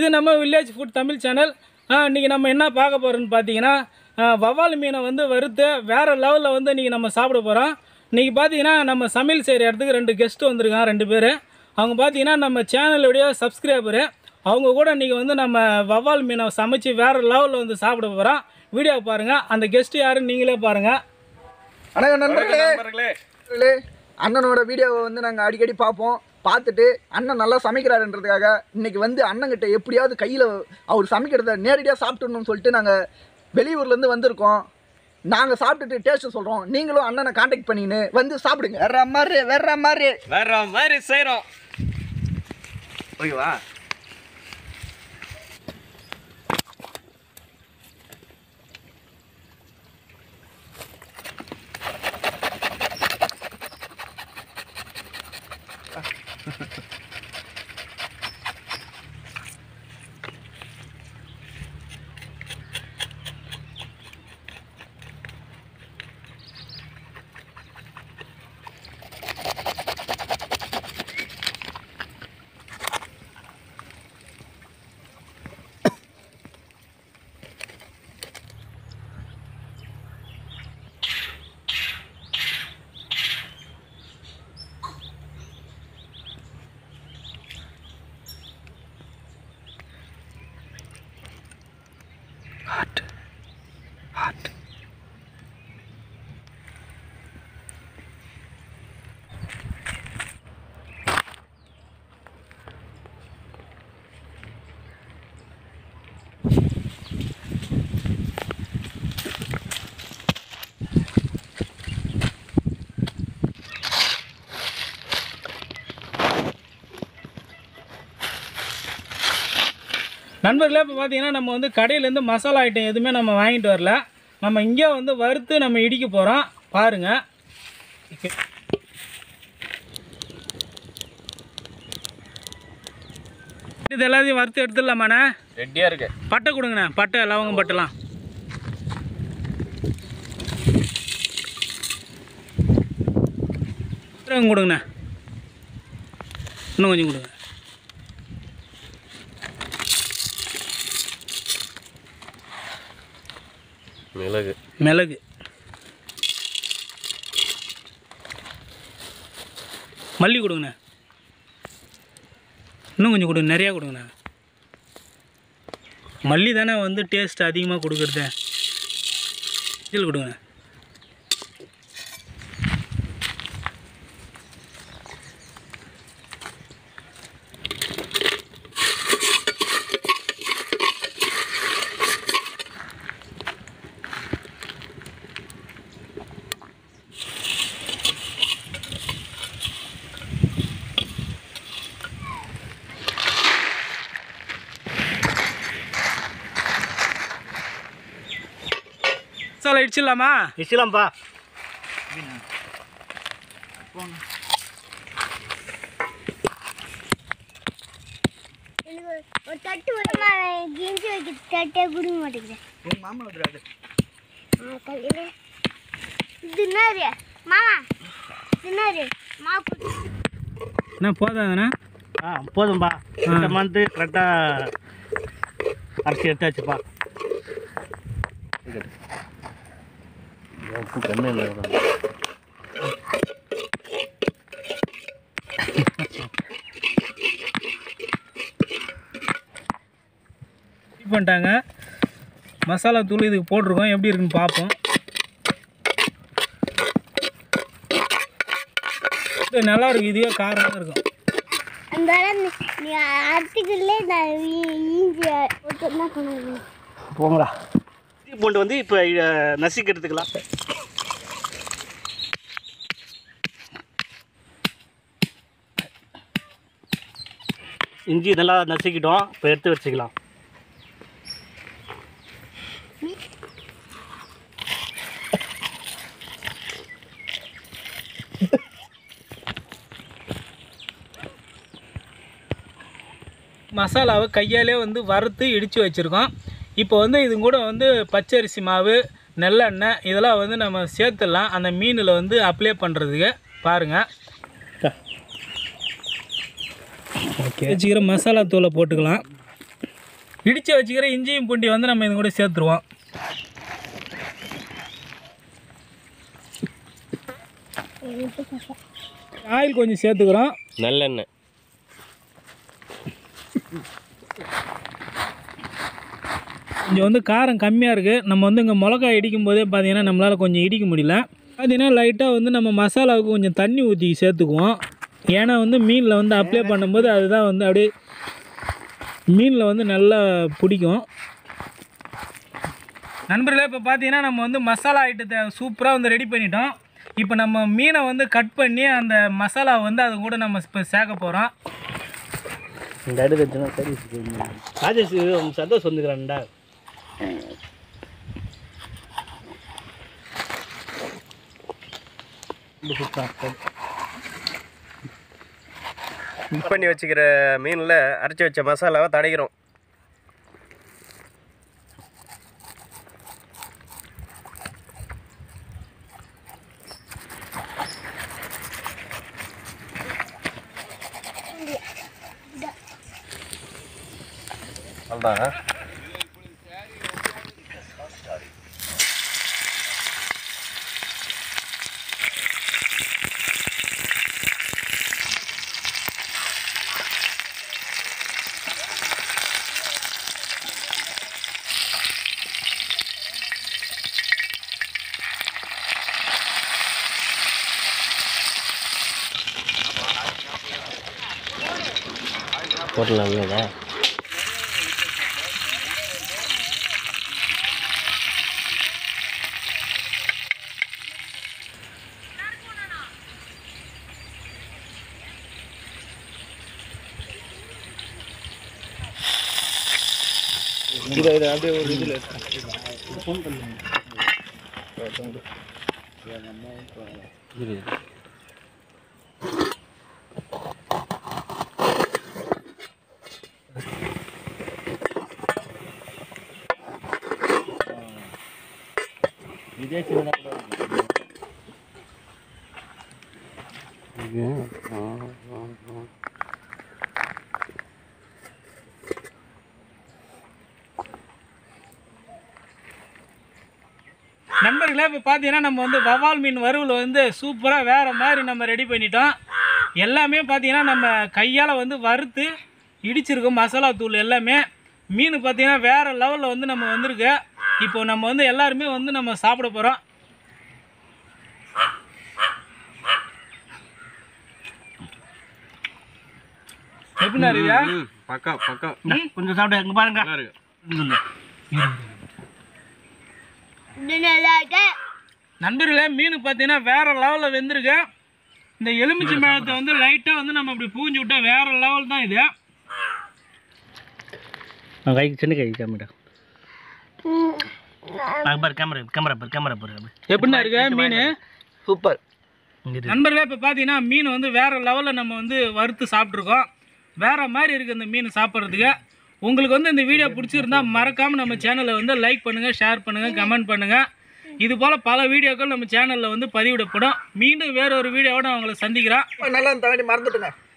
இது நம்ம village food Tamil channel இன்றைக்கி நம்ம என்ன பார்க்க போகிறோம்னு பார்த்தீங்கன்னா ஆ, வவ்வால் மீனை வந்து வறுத்து வேறு லெவலில் வந்து இன்றைக்கி நம்ம சாப்பிட போகிறோம் இன்றைக்கி பார்த்தீங்கன்னா நம்ம சமையல் செய்கிற இடத்துக்கு ரெண்டு கெஸ்ட்டு வந்திருக்காங்க ரெண்டு பேர் அவங்க பார்த்தீங்கன்னா நம்ம சேனலுடைய சப்ஸ்கிரைபரு அவங்க கூட இன்றைக்கி வந்து நம்ம வவ்வால் மீனை சமைச்சு வேறு லெவலில் வந்து சாப்பிட போகிறோம் வீடியோ பாருங்கள் அந்த கெஸ்ட்டு யாருன்னு நீங்களே பாருங்கள் வணக்கம் நண்பர்களே நண்பர்களே நண்பர்களே அண்ணனோட வீடியோவை வந்து நாங்கள் அடிக்கடி பார்ப்போம் பார்த்துட்டு அண்ணன் நல்லா சமைக்கிறாருன்றதுக்காக இன்னைக்கு வந்து அண்ணன்கிட்ட எப்படியாவது கையில் அவர் சமைக்கிறத நேரடியாக சாப்பிட்டுணும்னு சொல்லிட்டு நாங்கள் வெளியூர்லேருந்து வந்திருக்கோம் நாங்கள் சாப்பிட்டுட்டு டேஸ்ட்டு சொல்கிறோம் நீங்களும் அண்ணனை காண்டாக்ட் பண்ணின்னு வந்து சாப்பிடுங்க வேற மாதிரி வேற மாதிரி வேற மாதிரி செய்கிறோம் ஓகேவா நண்பர்களே இப்போ பார்த்தீங்கன்னா நம்ம வந்து கடையிலேருந்து மசாலா ஐட்டம் எதுவுமே நம்ம வாங்கிட்டு வரல நம்ம இங்கே வந்து வறுத்து நம்ம இடிக்க போகிறோம் பாருங்கள் இது எல்லாத்தையும் வறுத்து எடுத்துடலாமாண்ணே ரெடியாக இருக்கு பட்டை கொடுங்கண்ணே பட்டை லவங்கம் பட்டெல்லாம் சீரகம் கொடுங்கண்ணே இன்னும் கொஞ்சம் கொடுங்க மிளகு மிளகு மல்லி கொடுங்கண்ணே இன்னும் கொஞ்சம் கொடுங்க நிறையா கொடுங்கண்ணே மல்லி தானே வந்து டேஸ்ட் அதிகமாக கொடுக்குறது இதில் கொடுங்கண்ணே மசாலா இடிச்சிடலாமா இஸ்லாம்பா எனக்கு ஒரு தட்டு வருமா கிஞ்சி வைக்க தட்டே கொடுக்க மாட்டேங்கிறேன் எங்கள் மாமா வந்துடாது ஆ, தலையில. இது என்னது மாமா இது என்னது மாப்பு என்ன போதாதாண்ணா ஆ போதும்பா இந்த மந்த்து கரெக்டாக அரிசி எடுத்தாச்சுப்பா உப்பு கம்மி இல்லை ரெடி பண்ணிட்டாங்க மசாலா தூள் இதுக்கு போட்டிருக்கோம் எப்படி இருக்குன்னு பார்ப்போம் இது நல்லா இருக்கும் இதுவே காரமாக இருக்கும் அந்த நீ அரைச்சிக்கலே நான் இ- இஞ்சி போட்டு என்ன பண்ணுவேன் போங்கடா இஞ்சி பூண்டு வந்து இப்போ நசுக்கி எடுத்துக்கலாம் இஞ்சி நல்லா நசுக்கிட்டோம் இப்போ எடுத்து வச்சுக்கலாம் மசாலாவை கையாலே வந்து வறுத்து இடித்து வச்சுருக்கோம் இப்போ வந்து இது கூட வந்து பச்சரிசி மாவு நெல்லெண்ணெய் இதெல்லாம் வந்து நம்ம சேர்த்துடலாம் அந்த மீனில் வந்து அப்ளை பண்ணுறதுக்கு பாருங்கள் ஓகே வச்சுக்கிற மசாலா தூளை போட்டுக்கலாம் இடித்து வச்சுக்கிற இஞ்சியும் பூண்டி வந்து நம்ம இது கூட சேர்த்துருவோம் ஆயில் கொஞ்சம் சேர்த்துக்கிறோம் நல்லெண்ணெய் கொஞ்சம் வந்து காரம் கம்மியாக இருக்குது நம்ம வந்து இங்கே மிளகா இடிக்கும் போதே பார்த்தீங்கன்னா நம்மளால் கொஞ்சம் இடிக்க முடியல பார்த்தீங்கன்னா லைட்டாக வந்து நம்ம மசாலாவுக்கு கொஞ்சம் தண்ணி ஊற்றி சேர்த்துக்குவோம் ஏன்னா வந்து மீனில் வந்து அப்ளை பண்ணும்போது அதுதான் வந்து அப்படியே மீனில் வந்து நல்லா பிடிக்கும் நண்பர்களே இப்போ பார்த்தீங்கன்னா நம்ம வந்து மசாலா ஐட்டத்தை சூப்பராக வந்து ரெடி பண்ணிட்டோம் இப்போ நம்ம மீனை வந்து கட் பண்ணி அந்த மசாலா வந்து அது கூட நம்ம இப்போ சேர்க்க போகிறோம் இந்த அடுத்து வச்சுனா சரி ராஜேஷ் சந்தோஷ் வந்துக்கிறான்டா குக் பண்ணி வச்சுக்கிற மீனில் அரைச்சி வச்ச மசாலாவை தடைக்கிறோம் அவ்வளோதான் போட்டலாம் இல்லைதா நண்பர்களே இப்போ பார்த்தீங்கன்னா நம்ம வந்து வவால் மீன் வறுவல் வந்து சூப்பராக வேறு மாதிரி நம்ம ரெடி பண்ணிட்டோம் எல்லாமே பார்த்தீங்கன்னா நம்ம கையால் வந்து வறுத்து இடிச்சிருக்கோம் மசாலா தூள் எல்லாமே மீன் பார்த்தீங்கன்னா வேறு லெவலில் வந்து நம்ம வந்திருக்கு இப்போ நம்ம வந்து எல்லாருமே வந்து நம்ம சாப்பிட போகிறோம் எப்படிண்ணா இருக்குதா பக்கா பக்கா கொஞ்சம் சாப்பிட்டு இங்கே பாருங்க நல்லா இருக்கு இது நல்லா இருக்கு நண்பர்களே மீன் பார்த்தீங்கன்னா வேற லெவலில் வெந்திருக்கு இந்த எலுமிச்சை பழத்தை வந்து லைட்டாக வந்து நம்ம இப்படி பூஞ்சி விட்டா வேற லெவல் தான் இது நான் கை சின்ன கை கேமரா பாரு கேமரா கேமரா பாரு கேமரா பாரு எப்படிண்ணா இருக்கு மீன் சூப்பர் நண்பர்களே இப்போ பார்த்தீங்கன்னா மீன் வந்து வேற லெவலில் நம்ம வந்து வறுத்து சாப்பிட்ருக்கோம் வேற மாதிரி இருக்குது இந்த மீன் சாப்பிட்றதுக்கு உங்களுக்கு வந்து இந்த வீடியோ பிடிச்சிருந்தா மறக்காமல் நம்ம சேனலை வந்து லைக் பண்ணுங்கள் ஷேர் பண்ணுங்கள் கமெண்ட் பண்ணுங்கள் இது போல் பல வீடியோக்கள் நம்ம சேனலில் வந்து பதிவிடப்படும் மீண்டும் வேற ஒரு வீடியோவோட நான் உங்களை சந்திக்கிறேன் நல்லா தவணி மறந்துட்டுங்க